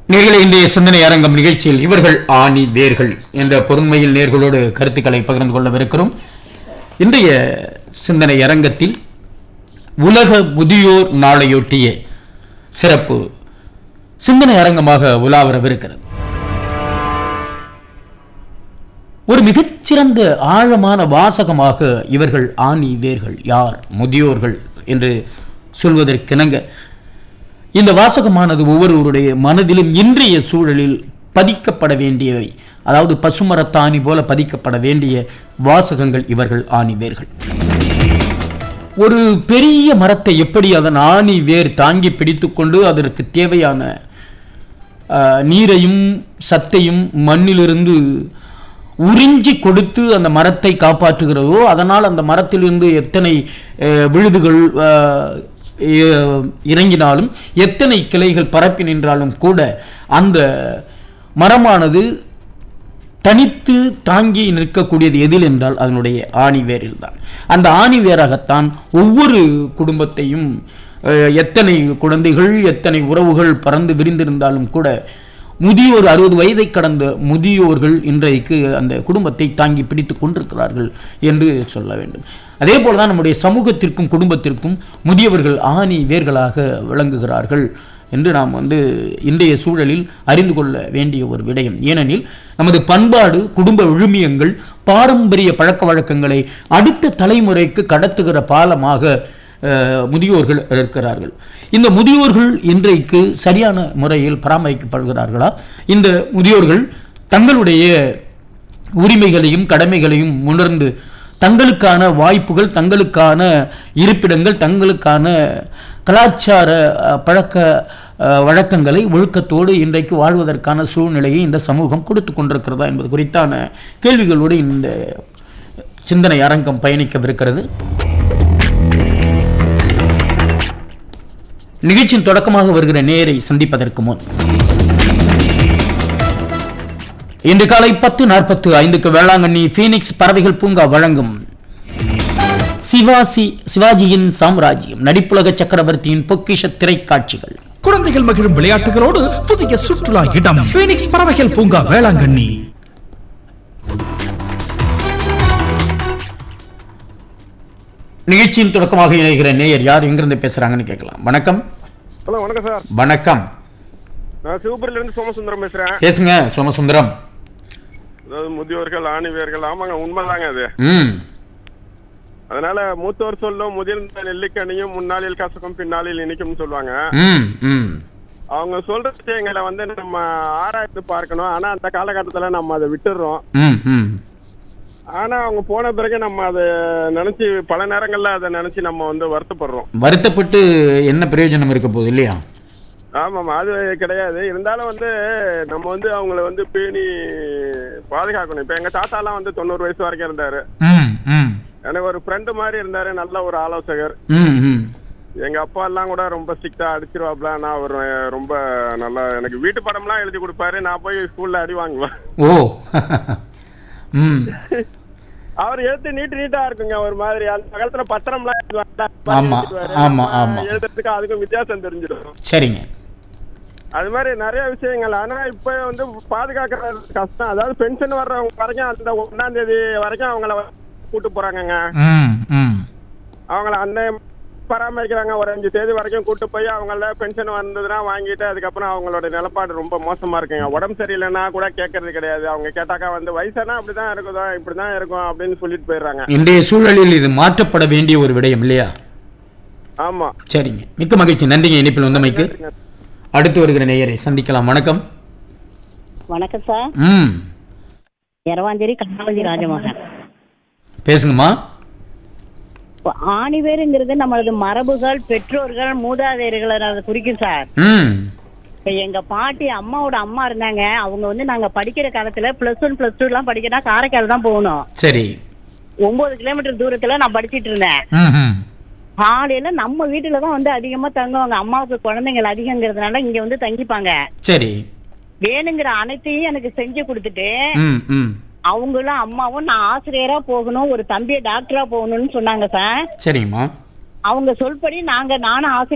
நேர்களை இன்றைய சிந்தனை அரங்கம் நிகழ்ச்சியில் இவர்கள் ஆணி வேர்கள் என்ற பொறுமையில் நேர்களோடு கருத்துக்களை பகிர்ந்து கொள்ளவிருக்கிறோம் இன்றைய சிந்தனை அரங்கத்தில் உலக முதியோர் நாளையொட்டிய சிறப்பு சிந்தனை அரங்கமாக உலாவரவிருக்கிறது ஒரு மிகச்சிறந்த ஆழமான வாசகமாக இவர்கள் ஆணி வேர்கள் யார் முதியோர்கள் என்று சொல்வதற்கிணங்க இந்த வாசகமானது ஒவ்வொருவருடைய மனதிலும் இன்றைய சூழலில் பதிக்கப்பட வேண்டியவை அதாவது பசுமரத்தாணி போல பதிக்கப்பட வேண்டிய வாசகங்கள் இவர்கள் ஆணி வேர்கள் ஒரு பெரிய மரத்தை எப்படி அதன் ஆணி வேர் தாங்கி பிடித்துக்கொண்டு அதற்கு தேவையான ஆஹ், நீரையும் சத்தையும் மண்ணிலிருந்து உறிஞ்சி கொடுத்து அந்த மரத்தை காப்பாற்றுகிறதோ அதனால் அந்த மரத்திலிருந்து எத்தனை ஆஹ், விழுதுகள் ஆஹ், இ- இறங்கினாலும் எத்தனை கிளைகள் பரப்பி நின்றாலும் கூட அந்த மரமானது தனித்து தாங்கி நிற்கக்கூடியது எதில் என்றால் அதனுடைய ஆணிவேரில் தான் அந்த ஆணிவேராகத்தான் ஒவ்வொரு குடும்பத்தையும் அஹ், எத்தனை குழந்தைகள் எத்தனை உறவுகள் பறந்து விரிந்திருந்தாலும் கூட முதியோர் அறுபது வயதை கடந்த முதியோர்கள் இன்றைக்கு அந்த குடும்பத்தை தாங்கி பிடித்து கொண்டிருக்கிறார்கள் என்று சொல்ல வேண்டும் அதே போல தான் நம்முடைய சமூகத்திற்கும் குடும்பத்திற்கும் முதியவர்கள் ஆணி வேர்களாக விளங்குகிறார்கள் என்று நாம் வந்து இன்றைய சூழலில் அறிந்து கொள்ள வேண்டிய ஒரு விடயம் ஏனெனில் நமது பண்பாடு குடும்ப விழுமியங்கள் பாரம்பரிய பழக்க வழக்கங்களை அடுத்த தலைமுறைக்கு கடத்துகிற பாலமாக அஹ், முதியோர்கள் இருக்கிறார்கள் இந்த முதியோர்கள் இன்றைக்கு சரியான முறையில் பராமரிக்கப்படுகிறார்களா இந்த முதியோர்கள் தங்களுடைய உரிமைகளையும் கடமைகளையும் உணர்ந்து தங்களுக்கான வாய்ப்புகள் தங்களுக்கான இருப்பிடங்கள் தங்களுக்கான கலாச்சார அஹ், பழக்க அஹ், வழக்கங்களை ஒழுக்கத்தோடு இன்றைக்கு வாழ்வதற்கான சூழ்நிலையை இந்த சமூகம் கொடுத்து கொண்டிருக்கிறதா என்பது குறித்தான கேள்விகளோடு இந்த சிந்தனை அரங்கம் பயணிக்கவிருக்கிறது நிகழ்ச்சியின் தொடக்கமாக வருகிற நேரை சந்திப்பதற்கு முன் இன்று காலை பத்து நாற்பத்து ஐந்துக்கு வேளாங்கண்ணி பீனிக்ஸ் பறவைகள் பூங்கா வழங்கும் சிவாசி சிவாஜியின் சாம்ராஜ்யம் நடிப்புலக சக்கரவர்த்தியின் பொக்கிஷ திரைக்காட்சிகள் குழந்தைகள் மகிழும் விளையாட்டுகளோடு புதிய சுற்றுலா இடம் பீனிக்ஸ் பறவைகள் பூங்கா வேளாங்கண்ணி நிகழ்ச்சியின் தொடக்கமாக இணைகிற நேயர் யார் எங்கிருந்து பேசுறாங்கன்னு கேட்கலாம் வணக்கம் ஹலோ வணக்கம் சார் வணக்கம் நான் சிவபுரியில இருந்து சோமசுந்தரம் பேசுறேன் பேசுங்க சோமசுந்தரம் அதாவது முதியோர்கள் ஆணிவேர்கள் ஆமாங்க உண்மைதாங்க அது ம் அதனால மூத்தோர் சொல்லும் முதிர்ந்த நெல்லிக்கனியும் முன்னாளில் கசக்கும் பின்னாளில் இனிக்கும்னு சொல்லுவாங்க ம் ம் அவங்க சொல்ற விஷயங்களை வந்து நம்ம ஆராய்ந்து பார்க்கணும் ஆனா அந்த காலகட்டத்துல நம்ம அதை விட்டுடுறோம் ம் ம் ஆனா அவங்க போன பிறகு நம்ம அதை நினைச்சு பல நேரங்கள்ல அதை நினைச்சு நம்ம வந்து வருத்தப்படுறோம் வருத்தப்பட்டு என்ன பிரயோஜனம் இருக்க போகுது இல்லையா ஆமாம் அது கிடையாது இருந்தாலும் வந்து நம்ம வந்து அவங்கள வந்து பேணி பாதுகாக்கணும் இப்ப எங்க தாத்தாலாம் வந்து தொண்ணூறு வயசு வரைக்கும் இருந்தாரு ம் ம் எனக்கு ஒரு ஃப்ரெண்டு மாதிரி இருந்தாரு நல்ல ஒரு ஆலோசகர் ம் ம் எங்க அப்பா எல்லாம் கூட ரொம்ப ஸ்ட்ரிக்டா அடிச்சிருவாப்ல நான் அவர் ரொம்ப நல்லா எனக்கு வீட்டு படம்லாம் எழுதி கொடுப்பாரு நான் போய் ஸ்கூல்ல அடி வாங்குவேன் ஓ ம் அவர் எழுத்து நீட்டு நீட்டா இருக்குங்க ஒரு மாதிரி அந்த காலத்துல பத்திரம்லாம் எழுதுவாங்க. ஆமா, எழுதுவாரு. ஆமா, நம்ம ஆமா. எழுதுறதுக்கு அதுக்கும் வித்தியாசம் தெரிஞ்சிடும் சரிங்க அது மாதிரி நிறைய விஷயங்கள் ஆனா இப்ப வந்து பாதுகாக்கிறது கஷ்டம் அதாவது பென்ஷன் வர்றவங்க வரைக்கும் அந்த ஒன்னாம் தேதி வரைக்கும் அவங்கள கூட்டு போறாங்கங்க ம் ம் அவங்கள அந்த பராமரிக்கிறாங்க ஒரு அஞ்சு தேதி வரைக்கும் கூட்டு போய் அவங்கள பென்ஷன் வந்ததுன்னா வாங்கிட்டு அதுக்கப்புறம் அவங்களோட நிலப்பாடு ரொம்ப மோசமா இருக்குங்க உடம்பு சரியில்லைன்னா கூட கேட்கறது கிடையாது அவங்க கேட்டாக்கா வந்து வயசானா அப்படிதான் இருக்குதோ இப்படிதான் இருக்கும் அப்படின்னு சொல்லிட்டு போயிடுறாங்க இன்றைய சூழலில் இது மாற்றப்பட வேண்டிய ஒரு விடயம் இல்லையா ஆமா சரிங்க மிக்க மகிழ்ச்சி நன்றிங்க இணைப்பில் வந்தமைக்கு அடுத்து வருகிற நேயரை சந்திக்கலாம் வணக்கம் வணக்கம் சார் ம் எரவாஞ்சேரி கண்ணாவதி ராஜமோகன் பேசுங்கம்மா இப்போ ஆணிவேருங்கிறது நம்மளது மரபுகள் பெற்றோர்கள் மூதாதையர்களை அதை குறிக்கும் சார் ம் இப்போ எங்க பாட்டி அம்மாவோட அம்மா இருந்தாங்க அவங்க வந்து நாங்க படிக்கிற காலத்துல பிளஸ் ஒன் பிளஸ் டூ எல்லாம் படிக்கனா காரைக்கால் தான் போகணும் சரி ஒன்பது கிலோமீட்டர் தூரத்துல நான் படிச்சிட்டு இருந்தேன் ம் ம் காலையில நம்ம வீட்டுல தான் வந்து அதிகமா தங்குவாங்க அம்மாவுக்கு குழந்தைங்கள் அதிகங்கிறதுனால இங்க வந்து தங்கிப்பாங்க சரி வேணுங்கிற அனைத்தையும் எனக்கு செஞ்சு கொடுத்துட்டு ம் ம் அவங்களும் அம்மாவும் நான் ஆசிரியரா போகணும் ஒரு தம்பியை டாக்டரா போகணும்னு சொன்னாங்க சார் சரிங்கம்மா அவங்க சொல்படி நாங்க நானும் ஆசிரியர்